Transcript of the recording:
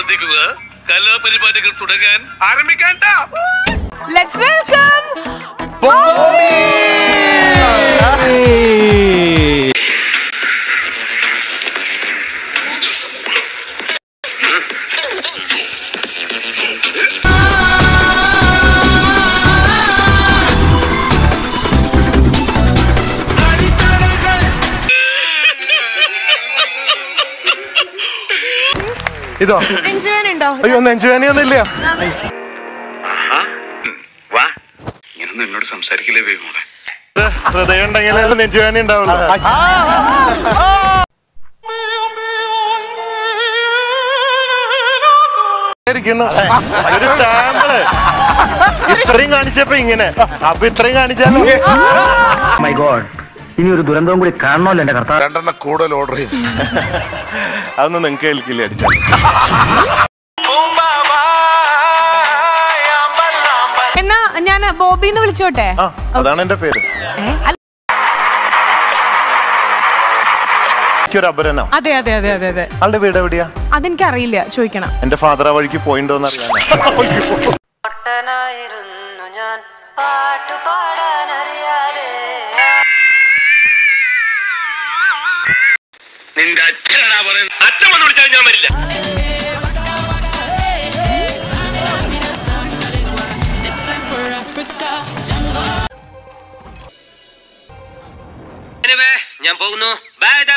ശ്രദ്ധിക്കുക കലാപരിപാടികൾ തുടങ്ങാൻ ആരംഭിക്കാൻ ലെറ്റ്സ് വെൽക്കം ഇതോ നെഞ്ചുവേനുണ്ടോ അയ്യോ നെഞ്ചുവേനയൊന്നുമില്ല വാ ഇങ്ങനൊന്നും എന്നോട് സംസാരിക്കില്ലേ വേഗം ഹൃദയം ഉണ്ടെങ്കിലേ നെഞ്ചുവേന ഉണ്ടാവുള്ളൂ ഇരിക്കുന്നു. ഒരു സാമ്പിള് ഇത്രയും കാണിച്ചപ്പോ ഇങ്ങനെ അപ്പൊ ഇത്രയും കാണിച്ചാലോ മൈ ഗോഡ് ഇനി ഒരു ദുരന്തവും കൂടി കാണണമല്ലോ എന്റെ കർത്താവ് രണ്ടെണ്ണം കൂടുതൽ ഓർഡർ ചെയ്തു അതൊന്നും നിങ്ങൾക്ക് കേൾക്കില്ല അടിച്ചാൽ എന്നാ ഞാൻ ബോബിന്ന് വിളിച്ചോട്ടെ ആ അതാണ് എന്റെ പേര് ഏ? അല്ല- എനിക്കൊരു അപരനം അതെ അതെ അതെ അതെ അതെ ആളുടെ വീട് എവിടെയാ അതെനിക്ക് അറിയില്ല ചോദിക്കണം എന്റെ ഫാദർ ആ വഴിക്ക് പോയിണ്ടോന്ന് അറിയാനാ പൊട്ടനായിരുന്നു ഞാൻ പാട്ടു പാടാനറിയാതെ നിന്റെ അച്ഛനാ പറയുന്നത് അച്ഛൻ വന്ന് വിളിച്ചാൽ ഞാൻ വരില്ല ഞാൻ പോകുന്നു ബൈ